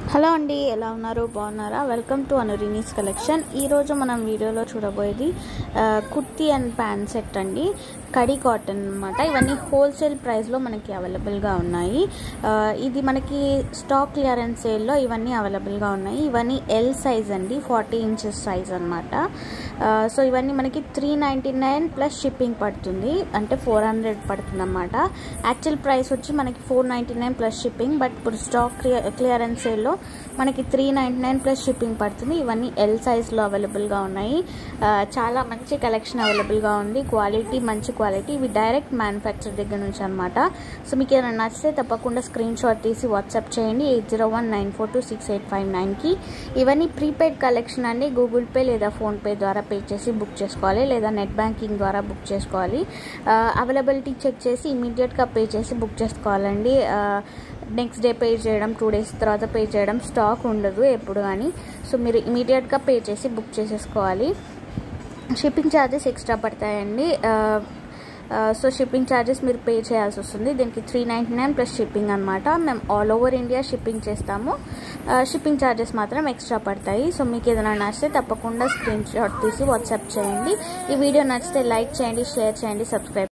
hello అండి ఎలా ఉన్నారు బాగున్నారా వెల్కమ్ టు అనురినీస్ కలెక్షన్ ఈరోజు మనం వీడియోలో చూడబోయేది ఆ, కుర్తీ అండ్ ప్యాంట్ సెట్ అండి కడి కాటన్ అనమాట ఇవన్నీ హోల్సేల్ ప్రైస్లో మనకి అవైలబుల్గా ఉన్నాయి ఆ, ఇది మనకి స్టాక్ క్లియరెన్స్ సేల్లో ఇవన్నీ అవైలబుల్గా ఉన్నాయి ఇవన్నీ ఎల్ సైజ్ అండి ఫార్టీ ఇంచెస్ సైజ్ అనమాట సో ఇవన్నీ మనకి three ninety nine plus shipping పడుతుంది అంటే ఫోర్ హండ్రెడ్ పడుతుంది అనమాట యాక్చువల్ ప్రైస్ వచ్చి మనకి four ninety nine plus shipping but ఇప్పుడు స్టాక్ క్లియరెన్స్ సేల్లో మనకి three ninety nine plus shipping పడుతుంది ఇవన్నీ ఎల్ సైజ్లో అవైలబుల్గా ఉన్నాయి ఆ, చాలా మంచి కలెక్షన్ అవైలబుల్గా ఉంది క్వాలిటీ మంచి క్వాలిటీ ఇవి డైరెక్ట్ మ్యానుఫ్యాక్చర్ దగ్గర నుంచి అనమాట సో మీకు ఏమైనా నచ్చితే తప్పకుండా స్క్రీన్ షాట్ తీసి వాట్సాప్ చేయండి eight zero one nine four two six eight five నైన్కి ఇవన్నీ ప్రీపెయిడ్ కలెక్షన్ అండి గూగుల్ పే లేదా ఫోన్పే ద్వారా పే చేసి బుక్ చేసుకోవాలి లేదా నెట్ బ్యాంకింగ్ ద్వారా బుక్ చేసుకోవాలి అవైలబిలిటీ చెక్ చేసి ఇమీడియట్గా పే చేసి బుక్ చేసుకోవాలండి నెక్స్ట్ డే పే చేయడం టూ డేస్ తర్వాత పే చేయడం స్టాక్ ఉండదు ఎప్పుడు కానీ సో మీరు ఇమీడియట్గా పే చేసి బుక్ చేసేసుకోవాలి షిప్పింగ్ ఛార్జెస్ ఎక్స్ట్రా పడతాయండి ఆ, ఆ, సో షిప్పింగ్ ఛార్జెస్ మీరు పే చేయాల్సి వస్తుంది దీనికి three ninety nine plus shipping అనమాట మేము ఆల్ ఓవర్ ఇండియా షిప్పింగ్ చేస్తాము ఆ, షిప్పింగ్ ఛార్జెస్ మాత్రం ఎక్స్ట్రా పడతాయి సో మీకు ఏదైనా నచ్చితే తప్పకుండా స్క్రీన్ షాట్ తీసి వాట్సాప్ చేయండి ఈ వీడియో నచ్చితే లైక్ చేయండి షేర్ చేయండి సబ్స్క్రైబ్